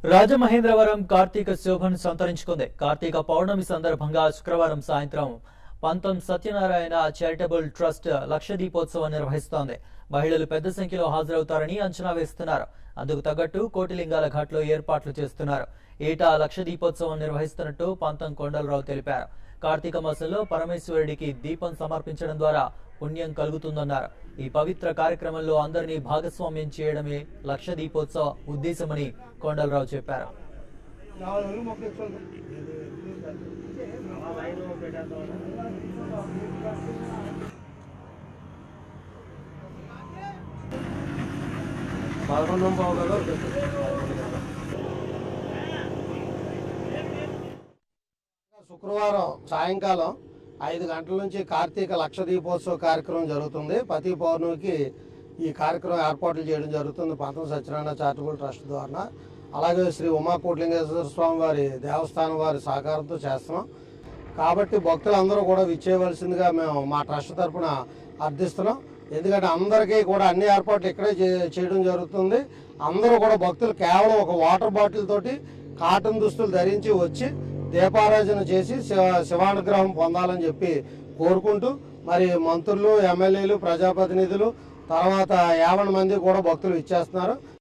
రాజమహేంద్రవరం కార్తీక శోభను సంతరించుకుంది కార్తీక పౌర్ణమి సందర్భంగా శుక్రవారం సాయంత్రం పంతం సత్యనారాయణ చారిటబుల్ ట్రస్ట్ లక్ష దీపోత్సవం నిర్వహిస్తోంది మహిళలు పెద్ద సంఖ్యలో హాజరవుతారని అంచనా వేస్తున్నారు అందుకు తగ్గట్టు కోటిలింగాల ఘాట్లో ఏర్పాట్లు చేస్తున్నారు ఏటా లక్ష దీపోత్సవం నిర్వహిస్తున్నట్టు పంతం కొండలరావు తెలిపారు కార్తీక మాసంలో పరమేశ్వరుడికి దీపం సమర్పించడం ద్వారా పుణ్యం కలుగుతుందన్నారు ఈ పవిత్ర కార్యక్రమంలో అందరినీ భాగస్వామ్యం చేయడమే లక్ష దీపోత్సవ ఉద్దేశమని కొండలరావు చెప్పారు పదకొండు పావు కదా శుక్రవారం సాయంకాలం ఐదు గంటల నుంచి కార్తీక లక్ష దీపోత్సవ కార్యక్రమం జరుగుతుంది ప్రతి పౌర్ణమికి ఈ కార్యక్రమం ఏర్పాట్లు చేయడం జరుగుతుంది పంతం సత్యనారాయణ చారిటబుల్ ట్రస్ట్ ద్వారా అలాగే శ్రీ ఉమాకోట్లింగేశ్వర స్వామి వారి దేవస్థానం వారి సహకారంతో చేస్తున్నాం కాబట్టి భక్తులందరూ కూడా విచ్చేయవలసిందిగా మేము మా ట్రస్ట్ తరపున అర్థిస్తున్నాం ఎందుకంటే అందరికీ కూడా అన్ని ఏర్పాట్లు ఇక్కడే చే- చేయడం జరుగుతుంది అందరూ కూడా భక్తులు కేవలం ఒక వాటర్ బాటిల్ తోటి కాటన్ దుస్తులు ధరించి వచ్చి దీపారాధన చేసి శివ శివానుగ్రహం పొందాలని చెప్పి కోరుకుంటూ మరి మంత్రులు ఎమ్మెల్యేలు ప్రజాప్రతినిధులు తర్వాత యాభై మంది కూడా భక్తులు ఇచ్చేస్తున్నారు